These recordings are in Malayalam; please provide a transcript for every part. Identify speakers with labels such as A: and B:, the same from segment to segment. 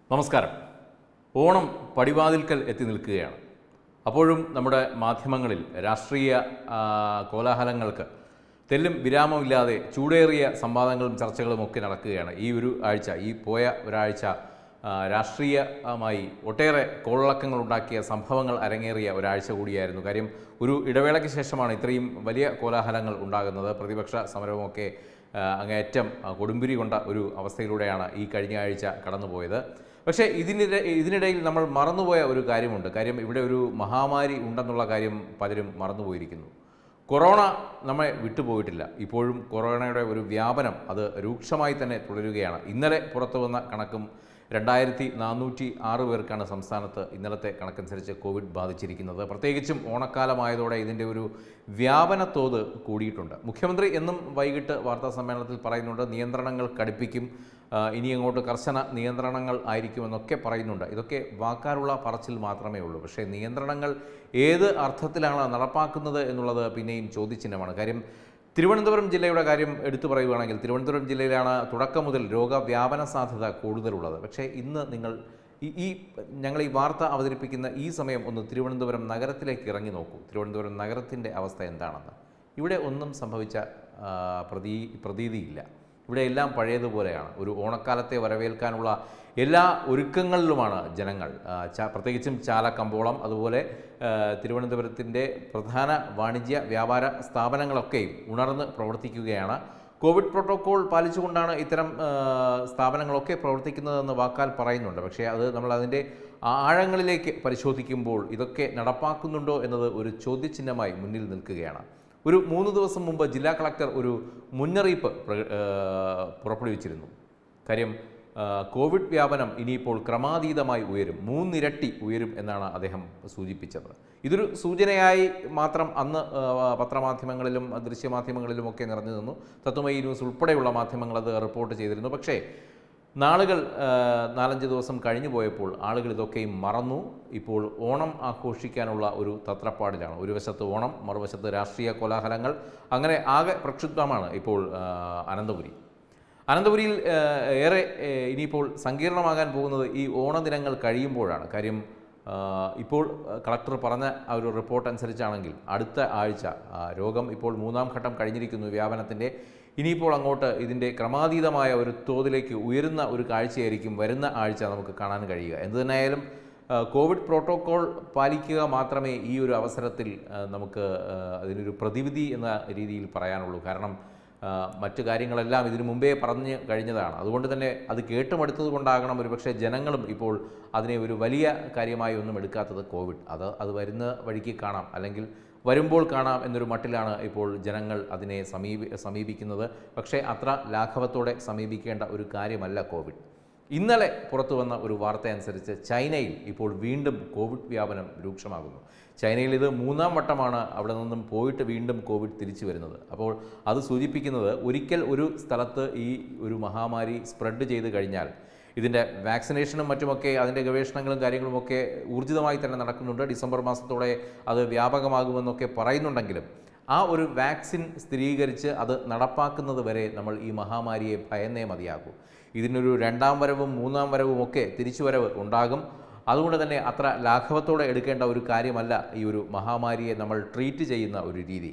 A: നമസ്കാരം ഓണം പടിവാതിൽക്കൽ എത്തി നിൽക്കുകയാണ് അപ്പോഴും നമ്മുടെ മാധ്യമങ്ങളിൽ രാഷ്ട്രീയ ആ, കോലാഹലങ്ങൾക്ക് തെല്ലും വിരാമമില്ലാതെ ചൂടേറിയ സംവാദങ്ങളും ചർച്ചകളും ഒക്കെ നടക്കുകയാണ് ഈ ഒരു ആഴ്ച ഈ പോയ ഒരാഴ്ച ആ, രാഷ്ട്രീയമായി ഒട്ടേറെ കോളിളക്കങ്ങൾ ഉണ്ടാക്കിയ സംഭവങ്ങൾ അരങ്ങേറിയ ഒരാഴ്ച കൂടിയായിരുന്നു കാര്യം ഒരു ഇടവേളയ്ക്ക് ശേഷമാണ് ഇത്രയും വലിയ കോലാഹലങ്ങൾ ഉണ്ടാകുന്നത് പ്രതിപക്ഷ സമരവുമൊക്കെ ആ, അങ്ങേയറ്റം ആ, കൊടുമ്പിരി കൊണ്ട ഒരു അവസ്ഥയിലൂടെയാണ് ഈ കഴിഞ്ഞ ആഴ്ച കടന്നുപോയത് പക്ഷേ ഇതിനിടെ ഇതിനിടയിൽ നമ്മൾ മറന്നുപോയ ഒരു കാര്യമുണ്ട് കാര്യം ഇവിടെ ഒരു മഹാമാരി ഉണ്ടെന്നുള്ള കാര്യം പലരും മറന്നുപോയിരിക്കുന്നു കൊറോണ നമ്മെ വിട്ടുപോയിട്ടില്ല ഇപ്പോഴും കൊറോണയുടെ ഒരു വ്യാപനം അത് രൂക്ഷമായി തന്നെ തുടരുകയാണ് ഇന്നലെ പുറത്തു വന്ന കണക്കും രണ്ടായിരത്തി നാനൂറ്റി ആറ് പേർക്കാണ് സംസ്ഥാനത്ത് ഇന്നലത്തെ കണക്കനുസരിച്ച് കോവിഡ് ബാധിച്ചിരിക്കുന്നത് പ്രത്യേകിച്ചും ഓണക്കാലമായതോടെ ഇതിൻ്റെ ഒരു വ്യാപന തോത് കൂടിയിട്ടുണ്ട് മുഖ്യമന്ത്രി എന്നും വൈകിട്ട് വാർത്താ സമ്മേളനത്തിൽ പറയുന്നുണ്ട് നിയന്ത്രണങ്ങൾ കടുപ്പിക്കും ആ, ഇനി അങ്ങോട്ട് കർശന നിയന്ത്രണങ്ങൾ ആയിരിക്കുമെന്നൊക്കെ പറയുന്നുണ്ട് ഇതൊക്കെ വാക്കാലുള്ള പറച്ചിൽ മാത്രമേ ഉള്ളൂ പക്ഷേ നിയന്ത്രണങ്ങൾ ഏത് അർത്ഥത്തിലാണ് നടപ്പാക്കുന്നത് എന്നുള്ളത് പിന്നെയും ചോദ്യചിഹ്നമാണ് കാര്യം തിരുവനന്തപുരം ജില്ലയുടെ കാര്യം എടുത്തു പറയുകയാണെങ്കിൽ തിരുവനന്തപുരം ജില്ലയിലാണ് തുടക്കം മുതൽ രോഗവ്യാപന സാധ്യത കൂടുതലുള്ളത് പക്ഷേ ഇന്ന് നിങ്ങൾ ഈ ഈ ഞങ്ങൾ ഈ വാർത്ത അവതരിപ്പിക്കുന്ന ഈ സമയം ഒന്ന് തിരുവനന്തപുരം നഗരത്തിലേക്ക് ഇറങ്ങി നോക്കൂ തിരുവനന്തപുരം നഗരത്തിൻ്റെ അവസ്ഥ എന്താണെന്ന് ഇവിടെ ഒന്നും സംഭവിച്ച ആ, പ്രതീ പ്രതീതിയില്ല ഇവിടെ എല്ലാം പഴയതുപോലെയാണ് ഒരു ഓണക്കാലത്തെ വരവേൽക്കാനുള്ള എല്ലാ ഒരുക്കങ്ങളിലുമാണ് ജനങ്ങൾ ആ, ചാ- പ്രത്യേകിച്ചും ചാലക്കമ്പോളം അതുപോലെ ആ, തിരുവനന്തപുരത്തിൻ്റെ പ്രധാന വാണിജ്യ വ്യാപാര സ്ഥാപനങ്ങളൊക്കെയും ഉണർന്ന് പ്രവർത്തിക്കുകയാണ് കോവിഡ് പ്രോട്ടോക്കോൾ പാലിച്ചുകൊണ്ടാണ് ഇത്തരം ആ, സ്ഥാപനങ്ങളൊക്കെ പ്രവർത്തിക്കുന്നതെന്ന് വാക്കാൽ പറയുന്നുണ്ട് പക്ഷേ അത് നമ്മൾ അതിൻ്റെ ആഴങ്ങളിലേക്ക് പരിശോധിക്കുമ്പോൾ ഇതൊക്കെ നടപ്പാക്കുന്നുണ്ടോ എന്നത് ഒരു ചോദ്യചിഹ്നമായി മുന്നിൽ നിൽക്കുകയാണ് ഒരു മൂന്ന് ദിവസം മുമ്പ് ജില്ലാ കളക്ടർ ഒരു മുന്നറിയിപ്പ് പ്ര- ആ, പുറപ്പെടുവിച്ചിരുന്നു കാര്യം ആ, കോവിഡ് വ്യാപനം ഇനിയിപ്പോൾ ക്രമാതീതമായി ഉയരും മൂന്നിരട്ടി ഉയരും എന്നാണ് അദ്ദേഹം സൂചിപ്പിച്ചത് ഇതൊരു സൂചനയായി മാത്രം അന്ന് ആ, പത്രമാധ്യമങ്ങളിലും ദൃശ്യമാധ്യമങ്ങളിലും ഒക്കെ നിറഞ്ഞു നിന്നു തത്വമയി ന്യൂസ് ഉൾപ്പെടെയുള്ള മാധ്യമങ്ങൾ അത് റിപ്പോർട്ട് ചെയ്തിരുന്നു പക്ഷേ നാളുകൾ ആ, നാലഞ്ച് ദിവസം കഴിഞ്ഞു പോയപ്പോൾ ആളുകൾ ഇതൊക്കെയും മറന്നു ഇപ്പോൾ ഓണം ആഘോഷിക്കാനുള്ള ഒരു തത്രപ്പാടിലാണ് ഒരു വശത്ത് ഓണം മറുവശത്ത് രാഷ്ട്രീയ കോലാഹലങ്ങൾ അങ്ങനെ ആകെ പ്രക്ഷുബ്ധമാണ് ഇപ്പോൾ ആ, അനന്തപുരി അനന്തപുരിയിൽ ആ, ഏറെ ആ, ഇനിയിപ്പോൾ സങ്കീർണമാകാൻ പോകുന്നത് ഈ ഓണദിനങ്ങൾ കഴിയുമ്പോഴാണ് കാര്യം ആ, ഇപ്പോൾ ആ, കളക്ടർ പറഞ്ഞ ആ ഒരു റിപ്പോർട്ട് അനുസരിച്ചാണെങ്കിൽ അടുത്ത ആഴ്ച ആ, രോഗം ഇപ്പോൾ മൂന്നാം ഘട്ടം കഴിഞ്ഞിരിക്കുന്നു വ്യാപനത്തിൻ്റെ ഇനിയിപ്പോൾ അങ്ങോട്ട് ഇതിൻ്റെ ക്രമാതീതമായ ഒരു തോതിലേക്ക് ഉയരുന്ന ഒരു കാഴ്ചയായിരിക്കും വരുന്ന ആഴ്ച നമുക്ക് കാണാൻ കഴിയുക എന്തു തന്നെയായാലും ആ, കോവിഡ് പ്രോട്ടോക്കോൾ പാലിക്കുക മാത്രമേ ഈ ഒരു അവസരത്തിൽ ആ, നമുക്ക് ആ, അതിനൊരു പ്രതിവിധി എന്ന രീതിയിൽ പറയാനുള്ളൂ കാരണം ആ, മറ്റു കാര്യങ്ങളെല്ലാം ഇതിനു മുമ്പേ പറഞ്ഞു കഴിഞ്ഞതാണ് അതുകൊണ്ട് തന്നെ അത് കേട്ടുമടുത്തത് കൊണ്ടാകണം ഒരുപക്ഷെ ജനങ്ങളും ഇപ്പോൾ അതിനെ ഒരു വലിയ കാര്യമായി ഒന്നും എടുക്കാത്തത് കോവിഡ് അത് അത് വരുന്ന വഴിക്ക് കാണാം അല്ലെങ്കിൽ വരുമ്പോൾ കാണാം എന്നൊരു മട്ടിലാണ് ഇപ്പോൾ ജനങ്ങൾ അതിനെ സമീപി സമീപിക്കുന്നത് പക്ഷേ അത്ര ലാഘവത്തോടെ സമീപിക്കേണ്ട ഒരു കാര്യമല്ല കോവിഡ് ഇന്നലെ പുറത്തു വന്ന ഒരു വാർത്ത അനുസരിച്ച് ചൈനയിൽ ഇപ്പോൾ വീണ്ടും കോവിഡ് വ്യാപനം രൂക്ഷമാകുന്നു ചൈനയിൽ ഇത് മൂന്നാം വട്ടമാണ് അവിടെ നിന്നും പോയിട്ട് വീണ്ടും കോവിഡ് തിരിച്ചു വരുന്നത് അപ്പോൾ അത് സൂചിപ്പിക്കുന്നത് ഒരിക്കൽ ഒരു സ്ഥലത്ത് ഈ ഒരു മഹാമാരി സ്പ്രെഡ് ചെയ്ത് കഴിഞ്ഞാൽ ഇതിൻ്റെ വാക്സിനേഷനും മറ്റുമൊക്കെ അതിൻ്റെ ഗവേഷണങ്ങളും കാര്യങ്ങളുമൊക്കെ ഊർജിതമായി തന്നെ നടക്കുന്നുണ്ട് ഡിസംബർ മാസത്തോടെ അത് വ്യാപകമാകുമെന്നൊക്കെ പറയുന്നുണ്ടെങ്കിലും ആ ഒരു വാക്സിൻ സ്ഥിരീകരിച്ച് അത് നടപ്പാക്കുന്നത് വരെ നമ്മൾ ഈ മഹാമാരിയെ ഭയന്നേ മതിയാകൂ ഇതിനൊരു രണ്ടാം വരവും മൂന്നാം വരവും ഒക്കെ തിരിച്ചുവരവ് ഉണ്ടാകും അതുകൊണ്ട് തന്നെ അത്ര ലാഘവത്തോടെ എടുക്കേണ്ട ഒരു കാര്യമല്ല ഈ ഒരു മഹാമാരിയെ നമ്മൾ ട്രീറ്റ് ചെയ്യുന്ന ഒരു രീതി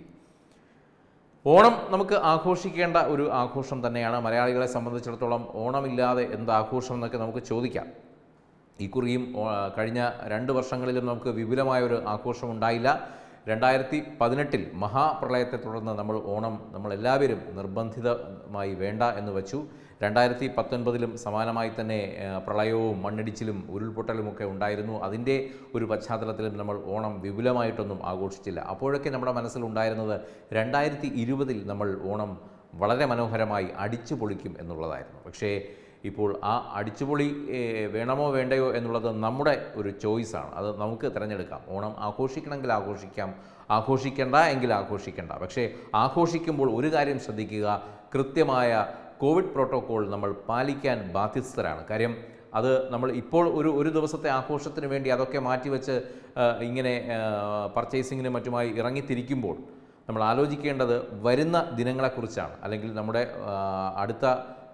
A: ഓണം നമുക്ക് ആഘോഷിക്കേണ്ട ഒരു ആഘോഷം തന്നെയാണ് മലയാളികളെ സംബന്ധിച്ചിടത്തോളം ഓണമില്ലാതെ എന്ത് ആഘോഷം എന്നൊക്കെ നമുക്ക് ചോദിക്കാം ഇക്കുറിയും ഓ- കഴിഞ്ഞ രണ്ട് വർഷങ്ങളിലും നമുക്ക് വിപുലമായ ഒരു ആഘോഷം ഉണ്ടായില്ല രണ്ടായിരത്തി പതിനെട്ടിൽ മഹാപ്രളയത്തെ തുടർന്ന് നമ്മൾ ഓണം നമ്മളെല്ലാവരും നിർബന്ധിതമായി വേണ്ട എന്ന് വച്ചു രണ്ടായിരത്തി പത്തൊൻപതിലും സമാനമായി തന്നെ ആ, പ്രളയവും മണ്ണിടിച്ചിലും ഉരുൾപൊട്ടലുമൊക്കെ ഉണ്ടായിരുന്നു അതിൻ്റെ ഒരു പശ്ചാത്തലത്തിലും നമ്മൾ ഓണം വിപുലമായിട്ടൊന്നും ആഘോഷിച്ചില്ല അപ്പോഴൊക്കെ നമ്മുടെ മനസ്സിലുണ്ടായിരുന്നത് രണ്ടായിരത്തി ഇരുപതിൽ നമ്മൾ ഓണം വളരെ മനോഹരമായി അടിച്ചു പൊളിക്കും എന്നുള്ളതായിരുന്നു പക്ഷേ ഇപ്പോൾ ആ അടിച്ചുപൊളി ഏ, വേണമോ വേണ്ടയോ എന്നുള്ളത് നമ്മുടെ ഒരു ചോയ്സാണ് അത് നമുക്ക് തിരഞ്ഞെടുക്കാം ഓണം ആഘോഷിക്കണമെങ്കിൽ ആഘോഷിക്കാം ആഘോഷിക്കേണ്ട എങ്കിൽ ആഘോഷിക്കേണ്ട പക്ഷേ ആഘോഷിക്കുമ്പോൾ ഒരു കാര്യം ശ്രദ്ധിക്കുക കൃത്യമായ കോവിഡ് പ്രോട്ടോക്കോൾ നമ്മൾ പാലിക്കാൻ ബാധ്യസ്ഥരാണ് കാര്യം അത് നമ്മൾ ഇപ്പോൾ ഒരു ഒരു ദിവസത്തെ ആഘോഷത്തിന് വേണ്ടി അതൊക്കെ മാറ്റിവെച്ച് ആ, ഇങ്ങനെ പർച്ചേസിങ്ങിനും മറ്റുമായി ഇറങ്ങിത്തിരിക്കുമ്പോൾ നമ്മൾ ആലോചിക്കേണ്ടത് വരുന്ന ദിനങ്ങളെക്കുറിച്ചാണ് അല്ലെങ്കിൽ നമ്മുടെ ആ, അടുത്ത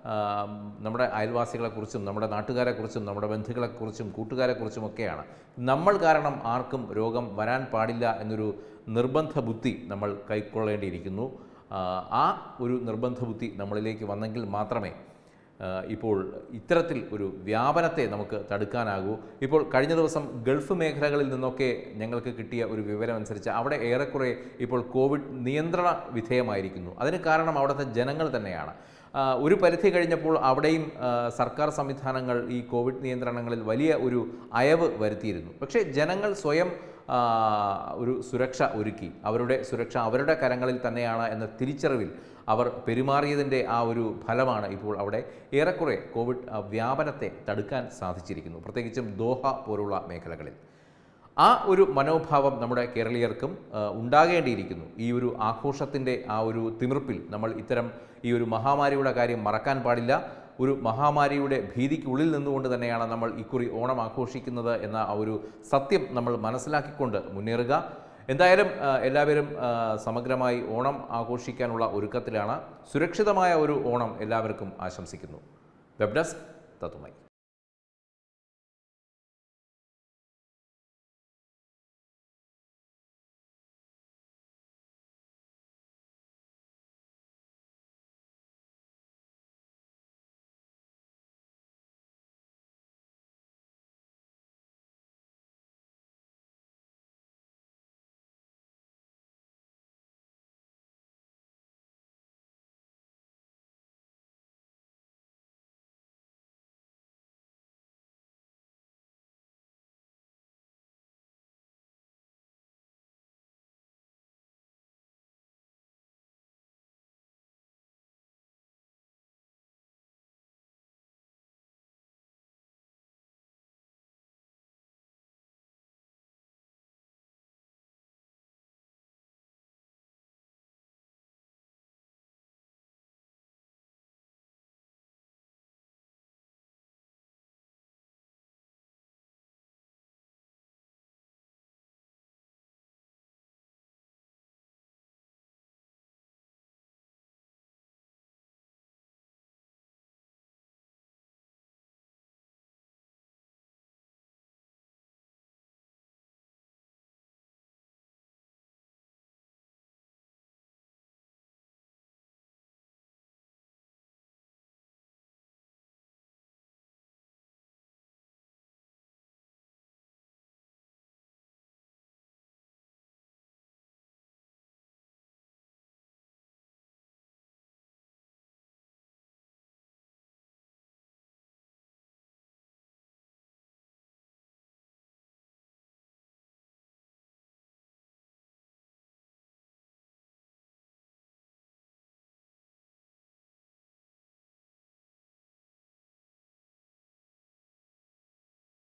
A: ആ, നമ്മുടെ അയൽവാസികളെക്കുറിച്ചും നമ്മുടെ നാട്ടുകാരെക്കുറിച്ചും നമ്മുടെ ബന്ധുക്കളെക്കുറിച്ചും കൂട്ടുകാരെക്കുറിച്ചും ഒക്കെയാണ് നമ്മൾ കാരണം ആർക്കും രോഗം വരാൻ പാടില്ല എന്നൊരു നിർബന്ധ ബുദ്ധി നമ്മൾ കൈക്കൊള്ളേണ്ടിയിരിക്കുന്നു ആ, ആ ഒരു നിർബന്ധ ബുദ്ധി നമ്മളിലേക്ക് വന്നെങ്കിൽ മാത്രമേ ആ, ഇപ്പോൾ ഇത്തരത്തിൽ ഒരു വ്യാപനത്തെ നമുക്ക് തടുക്കാനാകൂ ഇപ്പോൾ കഴിഞ്ഞ ദിവസം ഗൾഫ് മേഖലകളിൽ നിന്നൊക്കെ ഞങ്ങൾക്ക് കിട്ടിയ ഒരു വിവരം അനുസരിച്ച് അവിടെ ഏറെക്കുറെ ഇപ്പോൾ കോവിഡ് നിയന്ത്രണ വിധേയമായിരിക്കുന്നു അതിന് കാരണം അവിടുത്തെ ജനങ്ങൾ തന്നെയാണ് ആ, ഒരു പരിധി കഴിഞ്ഞപ്പോൾ അവിടെയും ആ, സർക്കാർ സംവിധാനങ്ങൾ ഈ കോവിഡ് നിയന്ത്രണങ്ങളിൽ വലിയ ഒരു അയവ് വരുത്തിയിരുന്നു പക്ഷേ ജനങ്ങൾ സ്വയം ആ, ഒരു സുരക്ഷ ഒരുക്കി അവരുടെ സുരക്ഷ അവരുടെ കരങ്ങളിൽ തന്നെയാണ് എന്ന തിരിച്ചറിവിൽ അവർ പെരുമാറിയതിൻ്റെ ആ ഒരു ഫലമാണ് ഇപ്പോൾ അവിടെ ഏറെക്കുറെ കോവിഡ് ആ, വ്യാപനത്തെ തടുക്കാൻ സാധിച്ചിരിക്കുന്നു പ്രത്യേകിച്ചും ദോഹ പോലുള്ള മേഖലകളിൽ ആ ഒരു മനോഭാവം നമ്മുടെ കേരളീയർക്കും ആ, ഉണ്ടാകേണ്ടിയിരിക്കുന്നു ഈ ഒരു ആഘോഷത്തിൻ്റെ ആ ഒരു തിമിർപ്പിൽ നമ്മൾ ഇത്തരം ഈ ഒരു മഹാമാരിയുടെ കാര്യം മറക്കാൻ പാടില്ല ഒരു മഹാമാരിയുടെ ഭീതിക്കുള്ളിൽ നിന്നുകൊണ്ട് തന്നെയാണ് നമ്മൾ ഇക്കുറി ഓണം ആഘോഷിക്കുന്നത് എന്ന ആ ഒരു സത്യം നമ്മൾ മനസ്സിലാക്കിക്കൊണ്ട് മുന്നേറുക എന്തായാലും ആ, എല്ലാവരും ആ, സമഗ്രമായി ഓണം ആഘോഷിക്കാനുള്ള ഒരുക്കത്തിലാണ് സുരക്ഷിതമായ ഒരു ഓണം എല്ലാവർക്കും ആശംസിക്കുന്നു വെബ് ഡെസ്ക് തത്തുമൈ